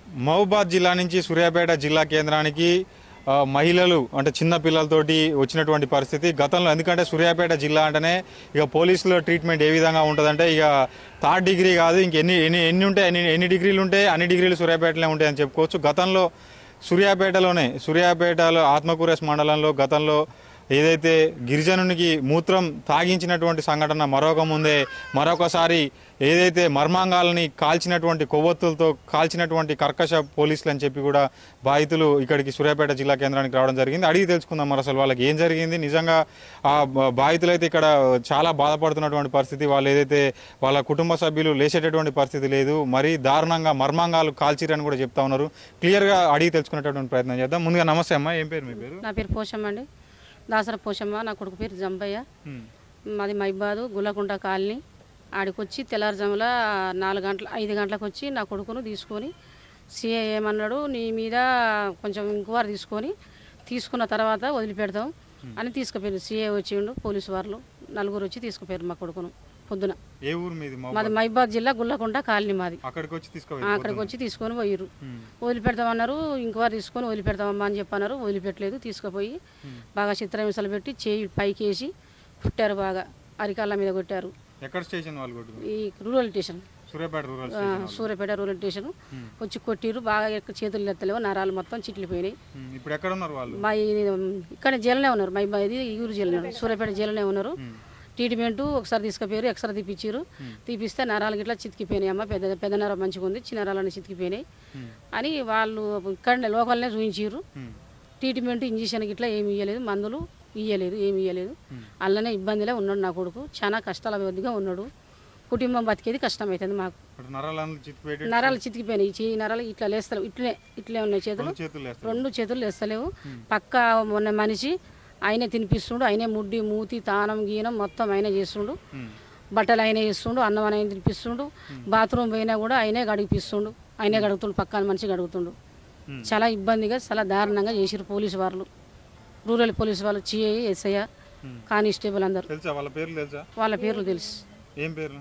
మహబూబాద్ జిల్లా నుంచి సూర్యాపేట జిల్లా కేంద్రానికి ఆ, మహిళలు అంటే చిన్న పిల్లలతోటి వచ్చినటువంటి పరిస్థితి గతంలో ఎందుకంటే సూర్యాపేట జిల్లా అంటేనే ఇక పోలీసుల ట్రీట్మెంట్ ఏ విధంగా ఉంటుందంటే ఇక థర్డ్ డిగ్రీ కాదు ఇంకెన్ని ఎన్ని ఎన్ని ఉంటాయి ఎన్ని ఎన్ని డిగ్రీలు ఉంటాయి అన్ని డిగ్రీలు సూర్యాపేటలో ఉంటాయని చెప్పుకోవచ్చు గతంలో సూర్యాపేటలోనే సూర్యాపేటలో ఆత్మకూరేస్ మండలంలో గతంలో ఏదైతే గిరిజనునికి మూత్రం తాగించినటువంటి సంఘటన మరొక ముందే మరొకసారి ఏదైతే మర్మాంగాలని కాల్చినటువంటి కొవ్వొత్తులతో కాల్చినటువంటి కర్కశ పోలీసులు అని చెప్పి కూడా బాధితులు ఇక్కడికి సూర్యాపేట జిల్లా కేంద్రానికి రావడం జరిగింది అడిగి తెలుసుకుందాం మరి అసలు వాళ్ళకి ఏం జరిగింది నిజంగా ఆ బ- బాధితులు అయితే ఇక్కడ చాలా బాధపడుతున్నటువంటి పరిస్థితి వాళ్ళు ఏదైతే వాళ్ళ కుటుంబ సభ్యులు లేచేటటువంటి పరిస్థితి లేదు మరీ దారుణంగా మర్మాంగాలు కాల్చిరని కూడా చెప్తా ఉన్నారు క్లియర్గా అడిగి తెలుసుకునేటటువంటి ప్రయత్నం చేద్దాం ముందుగా నమస్తే అమ్మా ఏం పేరు మీ పేరు నా పేరు పోషమ్మ అండి దాసర పోషమ్మ నా కొడుకు పేరు జంపయ్య హ్మ్. మాది మైబాదు గుల్లకుంట కాలనీ ఆడికి వచ్చి తెల్లారుజాముల నాలుగు గంటల ఐదు గంటలకు వచ్చి నా కొడుకును తీసుకొని సీఏ ఏమన్నాడు నీ మీద కొంచెం ఇంక్వైరీ తీసుకొని తీసుకున్న తర్వాత వదిలిపెడతాం అని తీసుకుపోయారు సీఏ వచ్చిండు పోలీసు వాళ్ళు నలుగురు వచ్చి తీసుకుపోయారు మా కొడుకును పొద్దున ఏ ఊరు మీది మా మాది మైబాద్ జిల్లా గుల్లకుంట కాలనీ మాది అక్కడికి వచ్చి ఆ, తీసుకోవాలి అక్కడికి వచ్చి తీసుకొని పోయిర్రు వదిలిపెడతామన్నారు ఇంక్వైరీ తీసుకొని వదిలిపెడతామమ్మా అని చెప్పన్నారు వదిలిపెట్టలేదు తీసుకుపోయి బాగా చిత్రహింసలు పెట్టి చేయి పైకి వేసి కుట్టారు బాగా అరికాళ్ళ మీద కొట్టారు ఎక్కడ స్టేషన్ వాళ్ళు కొట్టు ఈ రూరల్ స్టేషన్ సూర్యాపేట రూరల్ ఆ, సూర్యాపేట రూరల్ స్టేషన్ వచ్చి కొట్టిర్రు బాగా ఎక్క- చేతులు ఎత్తలేవు నరాలు మొత్తం చిట్లిపోయినాయి హ్మ్. ఇప్పుడు ఎక్కడ ఉన్నారు వాళ్ళు మా ఈ- ఇక్కడ జైలునే ఉన్నారు మా ఇది ఈ ఊరు జైలు ఉన్నారు సూర్యాపేట జైలునే ఉన్నారు ట్రీట్మెంట్ ఒకసారి తీసుకుపోయారు ఎక్స్రా తీపిచ్చారు తీపిస్తే నరాలు గిట్లా చితికిపోయినాయి అమ్మ పెద్ద పెద్ద నరం మంచిగా ఉంది చిన్న నరాలన్నీ చితికిపోయినాయి అని వాళ్ళు ఇక్కడనే లోకల్నే చూపించారు హ్మ్. ట్రీట్మెంట్ ఇంజక్షన్ గిట్లా ఏమి ఇవ్వలేదు మందులు ఇవ్వలేదు ఏమి ఇవ్వలేదు అందులోనే ఇబ్బందిలో ఉన్నాడు నా కొడుకు చాలా కష్టాల వ్యవధిగా ఉన్నాడు కుటుంబం బతికేది కష్టమవుతుంది మాకు ఇప్పుడు నరాలను చిత్తిపెట్టి నరాలు చితికిపోయినాయి చేయి నరాలు ఇట్లా లేస్తలేవు ఇట్లనే ఇట్లే ఉన్నాయి చేతులు చేతులు వేస్తారు రెండు చేతులు లేస్తలేవు పక్క మొన్న మనిషి ఆయనే తినిపిస్తుండు ఆయనే ముడ్డి మూతి తానం గీనం మొత్తం ఆయనే చేస్తుండు హ్మ్. బట్టలు ఆయనే చేస్తుండు అన్నం ఆయన తినిపిస్తుండు బాత్రూమ్ పోయినా కూడా ఆయనే గడిపిస్తుండు ఆయనే గడుగుతుండు పక్కన మనిషి గడుగుతుండు Hmm. చాలా ఇబ్బందిగా చాలా దారుణంగా చేసిరు పోలీసు వాళ్ళు రూరల్ పోలీసు వాళ్ళు సిఐ ఎస్ఐ కానిస్టేబుల్ అందరు తెలుసా వాళ్ళ పేర్లు తెలుసా వాళ్ళ పేర్లు తెలుసు ఏం పేర్లు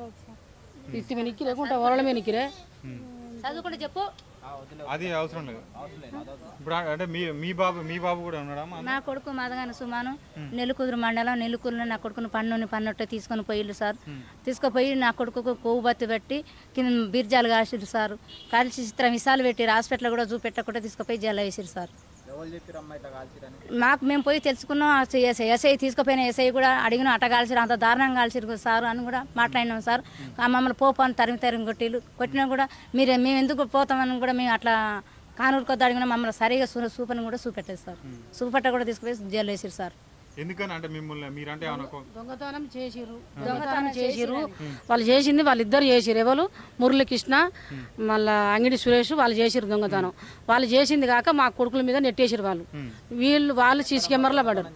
ఇత్తి వెనక్కి లేకుంటే వరల వెనక్కిరే చదువుకుంటే చెప్పు అది అవసరం లేదు ఇప్పుడు ఆ- అంటే మీ మీ బాబు మీ బాబు కూడా ఉన్నాడా అమ్మా? నా కొడుకు మదగాని సుమాను నెల్లికుదురు మండలం నెల్లికూరులో నా కొడుకును పన్నుని పన్నట్టు తీసుకొని పోయిళ్ళు సార్ తీసుకుపోయి నా కొడుకుకు కొవ్వు బత్తి పెట్టి కింద బీర్జాలు కాసిరు సార్ కాల్చి చిత్రం విసాలు పెట్టిరు హాస్పిటల్ కూడా చూపెట్టకుండా తీసుకుపోయి జైల్లో వేసిరు సార్ మాకు మేము పోయి తెలుసుకున్నాం ఆ ఎస్ఐ ఎస్ఐ తీసుకుపోయిన ఎస్ఐ కూడా అడిగిన అట్ట కాల్చిరు అంత దారుణంగా కాల్చిరు సార్ అని కూడా మాట్లాడినాం సార్ ఆ మమ్మల్ని పోపు అని తరిమి తరిమి కొట్టిలు కొట్టినా కూడా మీరు మేము ఎందుకు పోతామని కూడా మేము అట్లా కానూరు కొద్ది అడిగినా మమ్మల్ని సరిగా సూ సూపర్ని కూడా చూపెట్టేది సార్ చూపెట్ట కూడా తీసుకుపోయి జైలు వేసిరు సార్ ఎందుకని అంటే మిమ్మల్ని మీరంటే ఏమన్నా కో- దొంగతనం చేసిరు దొంగతనం చేసిరు వాళ్ళు చేసింది వాళ్ళిద్దరు చేసిరు ఎవరు మురళీకృష్ణ మళ్ళా అంగిడి సురేష్ వాళ్ళు చేసిరు దొంగతనం వాళ్ళు చేసింది కాక మా కొడుకుల మీద నెట్టేసిరు వాళ్ళు వీళ్ళు వాళ్ళు సీసీ కెమెరాలో పడ్డారు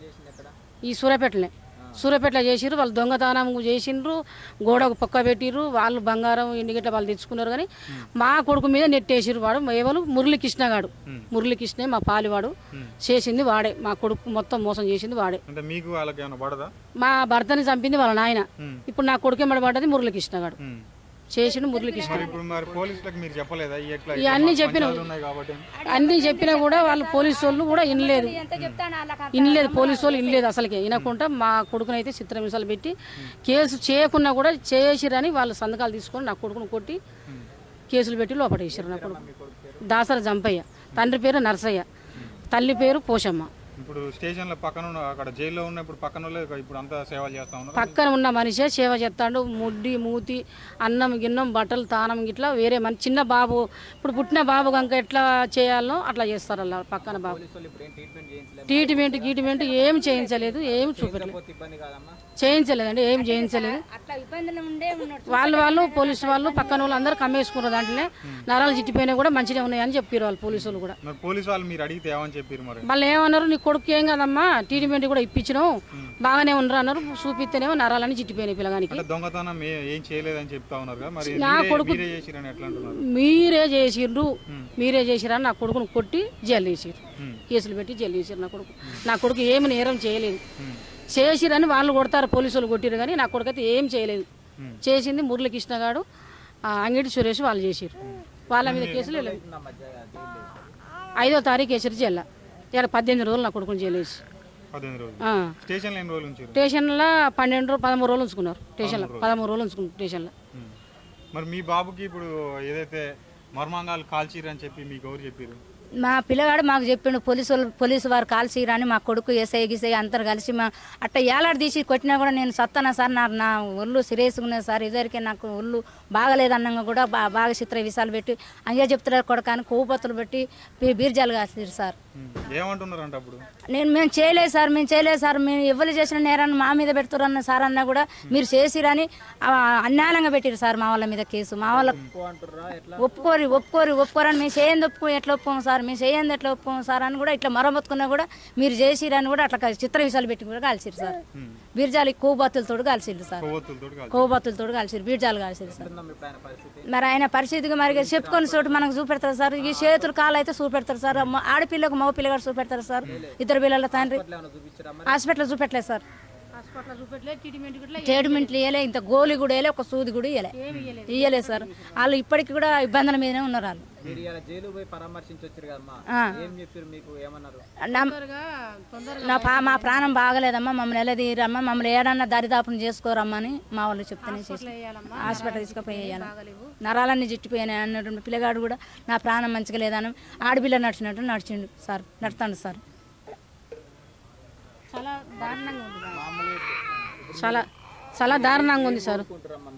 ఈ సూర్యాపేటలే సూర్యాపేటలో చేసిరు వాళ్ళు దొంగతనం చేసిండ్రు గోడకు పక్క పెట్టిర్రు వాళ్ళు బంగారం ఇండిగేట వాళ్ళు తెచ్చుకున్నారు కానీ మా కొడుకు మీద నెట్టేసిరు వాడు ఎవరు మురళీకృష్ణ గాడు మురళీకృష్ణే మా పాలివాడు చేసింది వాడే మా కొడుకు మొత్తం మోసం చేసింది వాడే అంటే మీకు వాళ్ళకి ఏమైనా పడదా మా భర్తని చంపింది వాళ్ళ నాయన ఇప్పుడు నా కొడుకే మడబడ్డది మురళీకృష్ణ గారు హ్మ్. చేసిండు మురళీకృష్ణ మరి ఇప్పుడు మరి పోలీసులకు మీరు చెప్పలేదా ఈ ఎట్లా ఇవన్నీ చెప్పిన పంచాలు ఉన్నాయి కాబట్టి అన్ని చెప్పినా కూడా వాళ్ళు పోలీసు వాళ్ళు కూడా వినలేదు వినలేదు పోలీసు వాళ్ళు వినలేదు అసలుకే వినకుండా మా కొడుకునైతే చిత్రహింసలు పెట్టి కేసు చేయకున్నా కూడా చేసిరని వాళ్ళు సంతకాలు తీసుకొని నా కొడుకును కొట్టి కేసులు పెట్టి లోపడేసారు నా కొడుకు దాసర జంపయ్య తండ్రి పేరు నరసయ్య తల్లి పేరు పోషమ్మ ఇప్పుడు స్టేషన్ లో పక్కన ఉన్న అక్కడ జైల్లో ఉన్నప్పుడు పక్కన వాళ్ళే ఇప్పుడు అంతా సేవలు చేస్తా ఉన్నారు పక్కన ఉన్న మనిషే సేవ చేస్తాడు ముడ్డి మూతి అన్నం గిన్నం బట్టలు తానం గిట్లా వేరే మన చిన్న బాబు ఇప్పుడు పుట్టిన బాబు కనుక ఎట్లా చేయాలనో అట్లా చేస్తారు అలా పక్కన బాబు ట్రీట్మెంట్ గీట్మెంట్ ఏం చేయించలేదు ఏం చూపెట్టలేదు చేయించలేదండి ఏం చేయించలేదు అట్లా ఇబ్బందులు ఉండే ఉన్నాడు వాళ్ళు వాళ్ళు పోలీసు వాళ్ళు పక్కన వాళ్ళు అందరూ కమ్మేసుకున్నారు దాంట్లోనే నరాలు చిట్టిపోయినా కూడా మంచిగా ఉన్నాయని చెప్పారు వాళ్ళు పోలీసు వాళ్ళు కూడా మరి పోలీసు వాళ్ళు మీరు అడిగితే ఏమని చెప్పారు మరి వాళ్ళు ఏమన్నారు నీ కొడుకు ఏం కదమ్మా ట్రీట్మెంట్ కూడా ఇప్పించినావు బాగానే ఉండరు అన్నారు చూపిస్తేనేమో నరాలని చిట్టిపోయినాయి పిల్లగానికి అంటే దొంగతనం ఏ- ఏం చేయలేదని చెప్తా ఉన్నారు కదా మరి నా మీరే- కొడుకు- మీరే చేసిరని ఎట్లా అంటున్నారు మీరే చేసిండ్రు మీరే చేసిరని నా కొడుకును కొట్టి జైలు వేసారు హ్మ్. కేసులు పెట్టి జైలు వేసారు నా కొడుకు నా కొడుకు ఏమి నేరం చేయలేదు చేసిరని వాళ్ళు కొడతారు పోలీసులు కొట్టిరు కానీ నా కొడుకు అయితే ఏం చేయలేదు చేసింది మురళీకృష్ణ గారు ఆ అంగిడి సురేష్ వాళ్ళు చేసారు వాళ్ళ మీద కేసులు లేవు ఐదో తారీఖు వేసారు జైల్లో ఇలా పద్దెనిమిది రోజులు నా కొడుకుని జైలేసి పద్దెనిమిది రోజులు ఆ. స్టేషన్లో ఎన్ని రోజులు ఉంచారు స్టేషన్లో పన్నెండు రోజులు పదమూడు రోజులు ఉంచుకున్నారు స్టేషన్లో పదమూడు రోజులు ఉంచుకున్నారు స్టేషన్లో ఉమ్. మరి మీ బాబుకి ఇప్పుడు ఏదైతే మర్మాంగాలు కాల్చిరని చెప్పి మీకు ఎవరు చెప్పారు మా పిల్లగాడు మాకు చెప్పిండు పోలీసు వాళ్ళు పోలీసు వారు కాల్చిరని మా కొడుకు ఎస్ఐ గిసై అందరు కలిసి మా అట్ట ఏలాడు తీసి కొట్టినా కూడా నేను సత్తానా సార్ నా నా ఒళ్ళు సిరియస్గా ఉన్నది సార్ ఇదివరకే నాకు ఒళ్ళు బాగలేదన్నంగా కూడా బా బాగా చిత్ర విషయాలు పెట్టి అయ్యా చెప్తున్నారు కొడకాని కొవ్వుపత్తులు పెట్టి బీ- బీర్జాలు కాసిరు సార్ ఉమ్. ఏమంటున్నారంట అప్పుడు నేను మేము చేయలేదు సార్ మేము చేయలేదు సార్ మేము ఎవరు చేసిన నేరాన్ని మా మీద పెడుతురన్న సార్ అన్న కూడా మీరు చేసిరని ఆ, అన్యాయంగా పెట్టిరు సార్ మా వాళ్ళ మీద కేసు మా వాళ్ళ ఒప్పుకోరు ఒప్పుకోరు ఒప్పుకోరని మేము చేయండి ఒప్పుకో ఎట్లా ఒప్పుకోము సార్ మేము చేయండి ఎట్లా ఒప్పుకోము సార్ అని కూడా ఇట్లా మరమొత్తుకున్నా కూడా మీరు చేసిరని కూడా అట్లా చిత్ర విషయాలు పెట్టి కూడా కాల్చిరు సార్ బీర్జాలు కొవ్వుబత్తులతో కాల్చిరు సార్ కొవ్వొత్తులతో కాల్చి కొవ్వుబత్తులతో కాల్చిరు బీర్జాలు కాల్చిరు సార్ మరి ఆయన పరిస్థితికి మరి చెప్పుకొని చోటు మనకు చూపెడతారు సార్ ఈ చేతులు కాళ్ళు అయితే చూపెడతారు సార్ మ- ఆడపిల్లకు మగ పిల్లగాడు చూపెడతారు సార్ ఇద్దరు పిల్లల తండ్రి హాస్పిటల్ చూపెట్టలేదు సార్ హాస్పిటల్ చూపెట్టలేదు ట్రీట్మెంట్ కూడా ట్రీట్మెంట్లు ఇవ్వలే ఇంత గోలి కూడా ఇవ్వలే ఒక సూది కూడా ఇవ్వలే ఇవ్వలేదు సార్ వాళ్ళు ఇప్పటికి కూడా ఇబ్బందుల మీదనే ఉన్నారు వాళ్ళు మీరు ఇలా జైలు పోయి పరామర్శించి వచ్చారు కదమ్మా ఆ. ఏం చెప్పారు మీకు ఏమన్నారు నా- నా పా మా ప్రాణం బాగలేదమ్మా మమ్మల్ని ఎలా తీరమ్మా మమ్మల్ని ఏడన్నా దరిదాపుని చేసుకోరమ్మని మా వాళ్ళు చెప్తేనే చేసి హాస్పిటల్ తీసుకుపోయి వేయాలి నరాలన్నీ జిట్టిపోయినాయి అన్నటువంటి పిల్లగాడు కూడా నా ప్రాణం మంచిగా లేదని ఆడపిల్ల నడిచినట్టు నడిచిండు సార్ నడుతాడు సార్ చాలా దారుణంగా ఉంది బాబు. చాలా చాలా దారుణంగా ఉంది సార్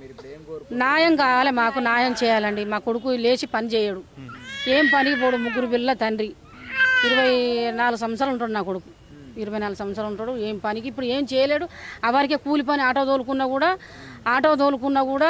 న్యాయం కావాలి మాకు న్యాయం చేయాలండి మా కొడుకు లేచి పని చేయడు ఏం పనికి పోడు ముగ్గురు పిల్లల తండ్రి ఇరవై నాలుగు సంవత్సరాలు ఉంటాడు నా కొడుకు ఇరవై నాలుగు సంవత్సరాలు ఉంటాడు ఏం పనికి ఇప్పుడు ఏం చేయలేడు అవరికే కూలి పని ఆటో తోలుకున్నా కూడా ఆటో తోలుకున్నా కూడా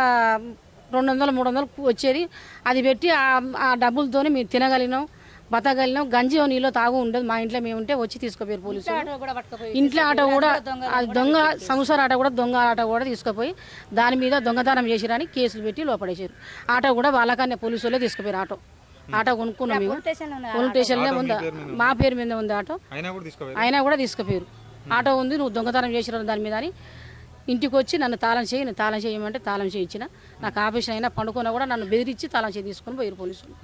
రెండు వందలు మూడు వందలు వచ్చేది అది పెట్టి ఆ- ఆ డబ్బులతోనే మేము తినగలిగినాం బతకగలిగినాం గంజి నీళ్ళు తాగు ఉండదు మా ఇంట్లో మేము ఉంటే వచ్చి తీసుకుపోయారు పోలీసులు ఇంట్లో ఆటో కూడా అది దొంగ సంసార ఆటో కూడా దొంగ ఆటో కూడా తీసుకుపోయి దాని మీద దొంగతనం చేసిరని కేసులు పెట్టి లోపడేసారు ఆటో కూడా వాళ్ళకన్నా పోలీసు వాళ్ళే తీసుకుపోయారు ఆటో ఆటో కొనుక్కున్నాం మేము పోలీస్ స్టేషన్లో ఉంది మా పేరు మీద ఉంది ఆటో అయినా కూడా తీసుకోవాలి అయినా కూడా తీసుకుపోయారు ఆటో ఉంది నువ్వు దొంగతనం చేసినారు దాని మీద అని ఇంటికి వచ్చి నన్ను తాళం చేయి నేను తాళం చేయమంటే తాళం చేయించిన నాకు ఆపరేషన్ అయినా పండుకున్నా కూడా నన్ను బెదిరించి తాళం చేయి తీసుకొని పోయారు పోలీసులు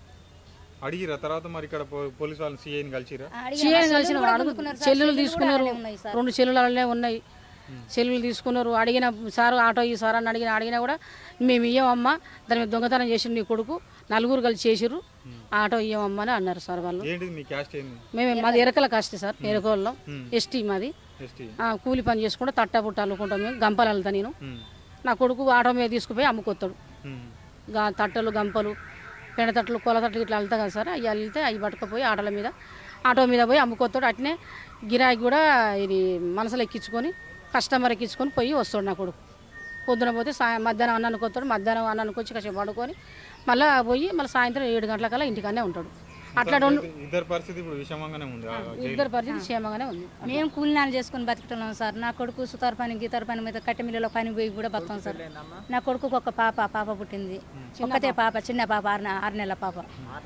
అడిగిరా తర్వాత మరి ఇక్కడ పో- పోలీసు వాళ్ళని సిఐని కలిసిరా చేయని కలిసిన అడుగు చెల్లులు తీసుకున్నారు రెండు చెల్లులు అలానే ఉన్నాయి చెల్లులు తీసుకున్నారు అడిగిన సార్ ఆటో ఈ సార్ అని అడిగిన అడిగినా కూడా మేము ఇయ్యమమ్మా దాని మీద దొంగతనం చేసిన నీ కొడుకు నలుగురు కలిసి చేసిర్రు ఆటో ఇయ్యమమ్మా అని అన్నారు సార్ వాళ్ళు ఏంటిది మీ క్యాస్ట్ ఏంది మేము మాది ఎరకల కాస్ట్ సార్ ఎరకోళ్ళం ఎస్టీ మాది ఎస్టీ ఆ, కూలి పని చేసుకుంటే తట్ట బుట్ట అల్లుకుంటాం మేము గంపలు వెళ్తా నేను నా కొడుకు ఆటో మీద తీసుకుపోయి అమ్ముకొస్తాడు గా తట్టలు గంపలు పెండ తట్టలు కొల తట్టలు ఇట్లా వెళ్తా కదా సార్ అవి వెళ్తే అవి పట్టుకుపోయి ఆటోల మీద ఆటో మీద పోయి అమ్ముకొస్తాడు అట్నే గిరాకీ కూడా ఇది మనసులో ఎక్కించుకొని కస్టమర్ ఎక్కించుకొని పోయి వస్తాడు నా కొడుకు పొద్దున పోతే సాయం మధ్యాహ్నం అన్నానికి వస్తాడు మధ్యాహ్నం అన్నానికి వచ్చి కాసేపు పడుకొని మళ్ళీ పోయి మళ్ళీ సాయంత్రం ఏడు గంటలకల్లా ఇంటికనే ఉంటాడు అట్లా రెండు ఇద్దరు పరిస్థితి ఇప్పుడు విషమంగానే ఉంది ఆ జైలు. ఇద్దరు పరిస్థితి క్షేమంగానే ఉంది మేము కూలినాలు చేసుకుని బతుకుతున్నాం సార్ నా కొడుకు సుతార పని గీతార పని మీద కట్టె మిల్లులో పని పోయి కూడా బతాం సార్ నా కొడుకుకు ఒక పాప పాప పుట్టింది ఒక్కతే పాప చిన్న పాప ఆరు నె- ఆరు నెలల పాప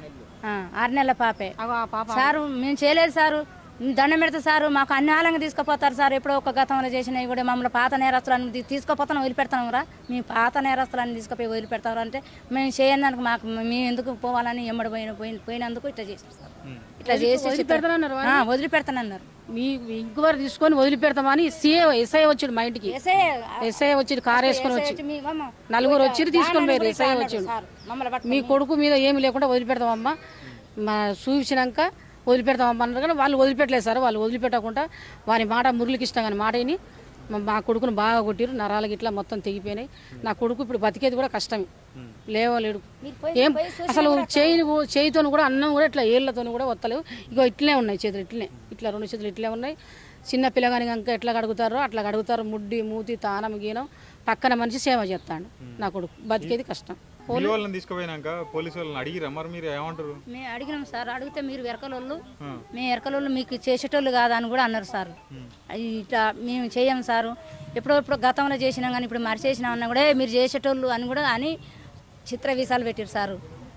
ఆ, ఆరు నెలల పాపే అగో ఆ పాప సారు మేము చేయలేదు సారు దండం పెడితే సారు మాకు అన్యాలంగా తీసుకుపోతారు సార్ ఎప్పుడో ఒక గతంలో చేసినవి కూడా మమ్మల్ని పాత నేరస్తులను తీ- తీసుకుపోతాను వదిలిపెడతాం రా మీ పాత నేరస్తులను తీసుకుపోయి వదిలిపెడతారు అంటే మేము చేయడానికి మాకు మేము ఎందుకు పోవాలని ఎమ్మడి పోయిన పోయిన- పోయినందుకు ఇట్లా చేసాం సార్ ఇట్లా చేసి వదిలిపెడతానన్నారు ఆ, వదిలిపెడతానన్నారు మీ ఇంక్వైరీ తీసుకొని వదిలిపెడతామని సీఏ ఎస్ఐ వచ్చాడు మా ఇంటికి ఎస్ఐ ఎస్ఐ వచ్చి కార్ వేసుకొని వచ్చి వచ్చి మీ అమ్మ నలుగురు వచ్చి తీసుకొని పోయారు ఎస్ఐ వచ్చాడు సార్ మమ్మల్ని పట్టు మీ కొడుకు మీద ఏమి లేకుండా వదిలిపెడతామమ్మా మా చూపించినాక వదిలిపెడతామమ్మా అన్నారు కానీ వాళ్ళు వదిలిపెట్టలేదు సార్ వాళ్ళు వదిలిపెట్టకుండా వారి మాట మురళికి ఇష్టం కానీ మాట విని మా- మా కొడుకును బాగా కొట్టిరు నరాలకి ఇట్లా మొత్తం తెగిపోయినాయి నా కొడుకు ఇప్పుడు బతికేది కూడా కష్టమే లేవలేడు ఏం అసలు చేయి చేయితో కూడా అన్నం కూడా ఇట్లా ఏళ్ళతో కూడా వత్తలేవు ఇగో ఇట్లనే ఉన్నాయి చేతులు ఇట్లనే ఇట్లా రెండు చేతులు ఇట్లే ఉన్నాయి చిన్న పిల్లగాని కనుక ఎట్లా కడుగుతారో అట్లా కడుగుతారు ముడ్డి మూతి తానం గీనం పక్కన మనిషి సేవ చేస్తాడు నా కొడుకు బతికేది కష్టం మీ వాళ్ళని తీసుకుపోయినాక పోలీసు వాళ్ళని అడిగిరా మరి మీరు ఏమంటారు మేము అడిగినాం సార్ అడిగితే మీరు ఎరకలోళ్ళు మేము ఎరకలోళ్ళు మీకు చేసేటోళ్ళు కాదా అని కూడా అన్నారు సార్ అది ఇట్లా మేము చేయం సారు ఎప్పుడో ఇప్పుడు గతంలో చేసినాం కానీ ఇప్పుడు మరి చేసినాం అన్నా కూడా "ఏ, మీరు చేసేటోళ్ళు అని కూడా అని చిత్ర వీసాలు పెట్టారు సారు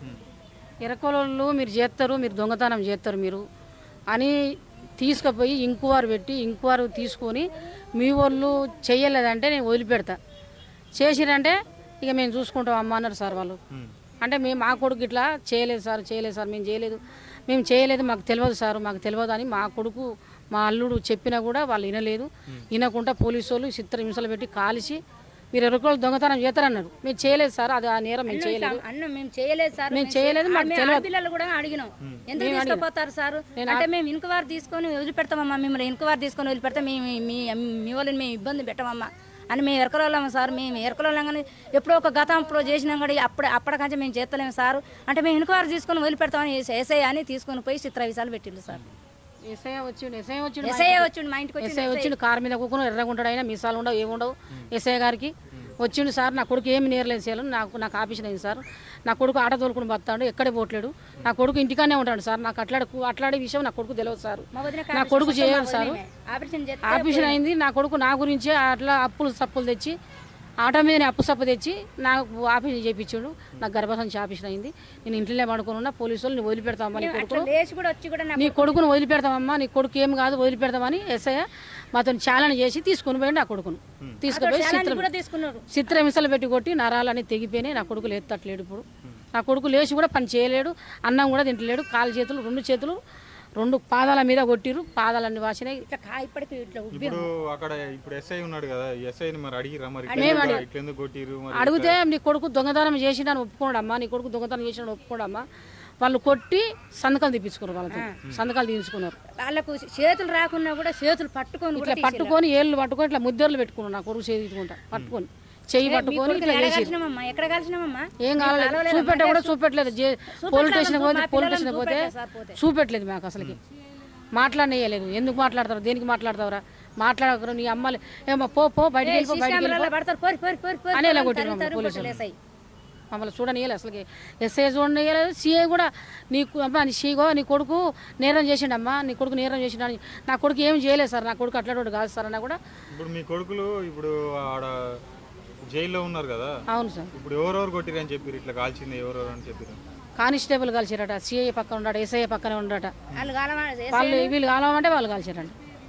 ఎరకోళ్ళు మీరు చేస్తారు మీరు దొంగతనం చేస్తారు మీరు అని తీసుకుపోయి ఇంకువారు పెట్టి ఇంకువారు తీసుకొని మీ వాళ్ళు చెయ్యలేదంటే నేను వదిలిపెడతా చేసిరంటే ఇక మేము చూసుకుంటాం అమ్మ అన్నారు సార్ వాళ్ళు అంటే మేము మా కొడుకు ఇట్లా చేయలేదు సార్ చేయలేదు సార్ మేము చేయలేదు మేము చేయలేదు మాకు తెలియదు సార్ మాకు తెలియదు అని మా కొడుకు మా అల్లుడు చెప్పినా కూడా వాళ్ళు వినలేదు వినకుండా పోలీసు వాళ్ళు చిత్ర హింసలు పెట్టి కాల్చి మీరు ఎరుకోళ్ళు దొంగతనం చేస్తారన్నారు మేము చేయలేదు సార్ అది ఆ నేరం మేము చేయలేదు అన్న మేము చేయలేదు సార్ మేము చేయలేదు, మాకు మేము తెలియదు. ఆడపిల్లలు కూడా అడిగినాం ఎందుకు తీసుకుపోతారు సార్ అంటే మేము ఇన్క్వైరీ తీసుకొని వదిలిపెడతామమ్మా మిమ్మల్ని ఇన్క్వైరీ తీసుకొని వదిలిపెడతా మీ మీ- మీ మీ వాళ్ళని మేము ఇబ్బంది పెట్టమమ్మా అని మేము ఎరకలోళ్ళం సార్ మేము ఎరకలోళ్ళం కానీ ఎప్పుడో ఒక గతంలో చేసినాం కూడా అప్పుడు అప్పటికంటే మేము చేస్తలేము సార్ అంటే మేము ఇన్క్వైరీ తీసుకొని వదిలిపెడతామని ఎస్ఐ అని తీసుకొని పోయి చిత్ర విషయాలు పెట్టిండు సార్ ఎస్ఐ వచ్చిండు ఎస్ఐ వచ్చిండు ఎస్ఐ వచ్చిండు మా ఇంటికి వచ్చి ఎస్ఐ వచ్చిండు కారు మీద కూకుని ఎర్రగుంటాడు అయినా మీసాలు ఉండవు ఏముండవు ఎస్ఐ గారికి వచ్చిండు సార్ నా కొడుకు ఏమి నేరలేదు సార్ నాకు నాకు ఆఫీషన్ అయింది సార్ నా కొడుకు ఆట తోలుకుని బతాడు ఎక్కడే పోట్లేడు నా కొడుకు ఇంటికానే ఉంటాడు సార్ నాకు అట్లాడే అట్లాడే విషయం నా కొడుకు తెలియదు సార్ మా వదిన నా కొడుకు చేయాలి సార్ ఆపరేషన్ చేస్తే ఆఫీషన్ అయింది నా కొడుకు నా గురించే అట్లా అప్పులు సప్పులు తెచ్చి ఆటో మీద అప్పు సప్పు తెచ్చి నాకు ఆఫీస్ చేయించాడు నాకు గర్భసంచి ఆఫీషన్ అయింది నేను ఇంట్లోనే పడుకుని ఉన్నా పోలీసు వాళ్ళు వదిలిపెడతామని నీ కొడుకు అట్లా లేచి కూడా వచ్చి కూడా నా నీ కొడుకును వదిలిపెడతామమ్మా నీ కొడుకు ఏం కాదు వదిలిపెడతామని ఎస్ఐ మాతో ఛాలెంజ్ చేసి తీసుకుని పోయి నా కొడుకును తీసుకుపోయి చిత్ర కూడా తీసుకున్నారు చిత్ర హింసలు పెట్టి కొట్టి నరాలన్నీ తెగిపోయినాయి నా కొడుకు లేతట్లేడు ఇప్పుడు నా కొడుకు లేచి కూడా పని చేయలేడు అన్నం కూడా తింటలేడు కాలు చేతులు రెండు చేతులు రెండు పాదాల మీద కొట్టిరు పాదాలన్నీ వాసినాయి ఇట్లా కా ఇప్పటికి ఇట్లా ఉబ్బి ఇప్పుడు అక్కడ ఇప్పుడు ఎస్ఐ ఉన్నాడు కదా ఎస్ఐని మరి అడిగిరా మరి ఇట్లా ఇట్లా ఎందుకు కొట్టిరు మరి అడిగితే నీ కొడుకు దొంగతనం చేసిండని ఒప్పుకోడమ్మా నీ కొడుకు దొంగతనం చేసిన ఒప్పుకోడమ్మా వాళ్ళు కొట్టి సంతకాలు తెప్పించుకున్నారు వాళ్ళతో సంతకాలు తీయించుకున్నారు వాళ్ళకు చేతులు రాకున్నా కూడా చేతులు పట్టుకొని ఇట్లా పట్టుకొని ఏళ్ళు పట్టుకొని ఇట్లా ముద్దర్లు పెట్టుకున్నాను నా కొడుకు చేయించుకుంటా పట్టుకొని చెయ్యి పట్టుకొని ఇట్లా చేసి కలిసినామమ్మా ఎక్కడ కలిసినామమ్మా ఏం కావాలి చూపెట్ట కూడా చూపెట్టలేదు జే- పోలీస్ స్టేషన్ పోతే మా పోలీస్ పిల్లలను స్టేషన్ పోతే చూపెట్టే సార్ పోతే. చూపెట్టలేదు మాకు అసలుకి మాట్లాడనేయలేదు ఎందుకు మాట్లాడతారు దేనికి మాట్లాడతావురా మాట్లాడకరు నీ అమ్మలు ఏమో పో పో బయటికి వెళ్ళిపో బయటికి వెళ్ళిపో కెమెరాలో పడతారు పోరి పోరి పోరి పోరి అని ఎలా పోరి కొట్టిరు తరుము మమ్మల్ని తరుము పోలీసులు. కొట్టలేసాయి. మమ్మల్ని చూడనియలేదు అసలుకి ఎస్ఐ చూడనియలేదు సిఐ కూడా నీకు అమ్మా నీ సీగో నీ కొడుకు నేరం చేసిండమ్మా నీ కొడుకు నేరం చేసిండు అని నా కొడుకు ఏం చేయలేదు సార్ నా కొడుకు అట్లాంటి కాదు సార్ అన్న కూడా ఇప్పుడు మీ కొడుకులు ఇప్పుడు ఆడ జైల్లో ఉన్నారు కదా అవును సార్ ఇప్పుడు ఎవరెవరు కొట్టిరు అని చెప్పారు ఇట్లా కాల్చింది ఎవరెవరు అని చెప్పారు కానిస్టేబుల్ కలిసిరట సిఐ పక్కన ఉన్నాడు ఎస్ఐ పక్కనే ఉండట వాళ్ళు కాలమా- వాళ్ళు వీళ్ళు కాలమంటే వాళ్ళు కలిసిరట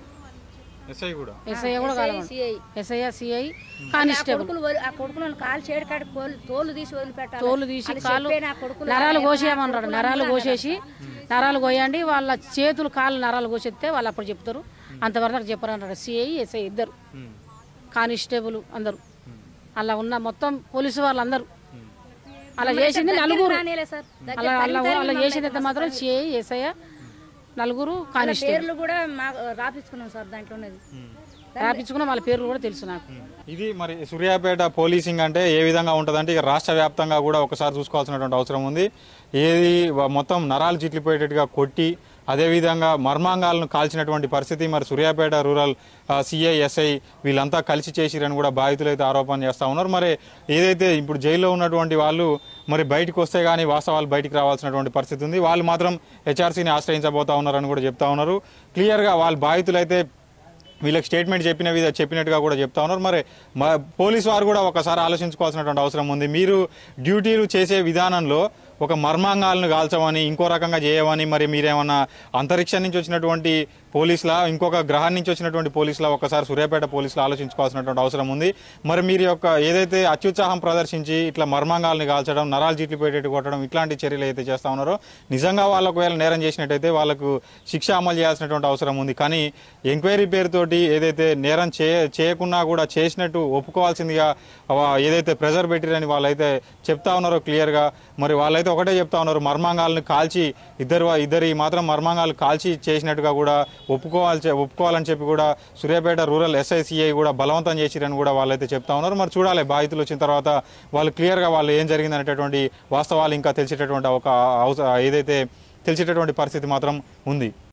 ఎస్ఐ కూడా ఎస్ఐ కూడా కాలమంట సిఐ. ఎస్ఐ సిఐ ఆ కానిస్టేబుల్ కొడుకులు వదిలి- ఆ కొడుకులను కాలు చేడు కాడి కోలు- తోలు తీసి వదిలిపెట్టాలి తోలు తీసి వాళ్ళు కాళ్ళు చెప్పే నా కొడుకులు నరాలు ఏమన్నా కోసేయమన్నాడు కొడుకులు నరాలు అన్నాడు. కోసేసి నరాలు కోయండి వాళ్ళ చేతులు కాళ్ళు నరాలు కోసేస్తే వాళ్ళు అప్పుడు చెప్తారు అంతవరకు చెప్పరు అన్నాడు సిఐ ఎస్ఐ ఇద్దరు ఉమ్. కానిస్టేబుల్ అందరు అలా ఉన్న మొత్తం పోలీసు వాళ్ళందరూ అలా చేసింది నలుగురు రానీయలే సార్ దగ్గర అలా అలా అలా చేసింది అయితే మాత్రం సిఐ ఎస్ఐ నలుగురు కానిస్టేబుల్ పేర్లు కూడా మాకు రాపించుకున్నాం సార్ దాంట్లో ఉన్నది రాపించుకున్న వాళ్ళ పేర్లు కూడా తెలుసు నాకు ఇది మరి సూర్యాపేట పోలీసింగ్ అంటే ఏ విధంగా ఉంటుందంటే ఇక రాష్ట్ర వ్యాప్తంగా కూడా ఒకసారి చూసుకోవాల్సినటువంటి అవసరం ఉంది ఏది వ- మొత్తం నరాలు చిట్లిపోయేటట్టుగా కొట్టి అదేవిధంగా మర్మాంగాలను కాల్చినటువంటి పరిస్థితి మరి సూర్యాపేట రూరల్ సిఐ ఎస్ఐ వీళ్ళంతా కలిసి చేసిరని కూడా బాధితులు అయితే ఆరోపణ చేస్తూ ఉన్నారు మరి ఏదైతే ఇప్పుడు జైల్లో ఉన్నటువంటి వాళ్ళు మరి బయటకు వస్తే కానీ వాస్తవాలు బయటికి రావాల్సినటువంటి పరిస్థితి ఉంది వాళ్ళు మాత్రం హెచ్ఆర్సీని ఆశ్రయించబోతా ఉన్నారని కూడా చెప్తా ఉన్నారు క్లియర్గా వాళ్ళ బాధితులు అయితే వీళ్ళకి స్టేట్మెంట్ చెప్పిన విధ చెప్పినట్టుగా కూడా చెప్తా ఉన్నారు మరి మా పోలీసు వారు కూడా ఒకసారి ఆలోచించుకోవాల్సినటువంటి అవసరం ఉంది మీరు డ్యూటీలు చేసే విధానంలో ఒక మర్మాంగాలను కాల్చమని ఇంకో రకంగా చేయమని మరి మీరేమన్నా అంతరిక్షం నుంచి వచ్చినటువంటి పోలీసులా ఇంకొక గ్రహం నుంచి వచ్చినటువంటి పోలీసులా ఒకసారి సూర్యాపేట పోలీసులు ఆలోచించుకోవాల్సినటువంటి అవసరం ఉంది మరి మీరు యొక్క ఏదైతే అత్యుత్సాహం ప్రదర్శించి ఇట్లా మర్మాంగాలను కాల్చడం నరాలు జీట్లు పెట్టేట్టు కొట్టడం ఇట్లాంటి చర్యలు అయితే చేస్తా ఉన్నారో నిజంగా వాళ్ళకు వేళ నేరం చేసినట్టయితే వాళ్ళకు శిక్ష అమలు చేయాల్సినటువంటి అవసరం ఉంది కానీ ఎంక్వైరీ పేరుతోటి ఏదైతే నేరం చే చేయకున్నా కూడా చేసినట్టు ఒప్పుకోవాల్సిందిగా వా- ఏదైతే ప్రెజర్ పెట్టిరని వాళ్ళైతే చెప్తా ఉన్నారో క్లియర్గా మరి వాళ్ళైతే ఒకటే చెప్తా ఉన్నారు మర్మాంగాలను కాల్చి ఇద్దరు ఇద్దరి మాత్రం మర్మాంగాలు కాల్చి చేసినట్టుగా కూడా ఒప్పుకోవాలి ఒప్పుకోవాలని చెప్పి కూడా సూర్యాపేట రూరల్ ఎస్ఐసిఐ కూడా బలవంతం చేసిరని కూడా వాళ్ళైతే చెప్తా ఉన్నారు మరి చూడాలి బాధితులు వచ్చిన తర్వాత వాళ్ళు క్లియర్గా వాళ్ళు ఏం జరిగింది అనేటటువంటి వాస్తవాలు ఇంకా తెలిసేటటువంటి ఒక అవస ఏదైతే తెలిసేటటువంటి పరిస్థితి మాత్రం ఉంది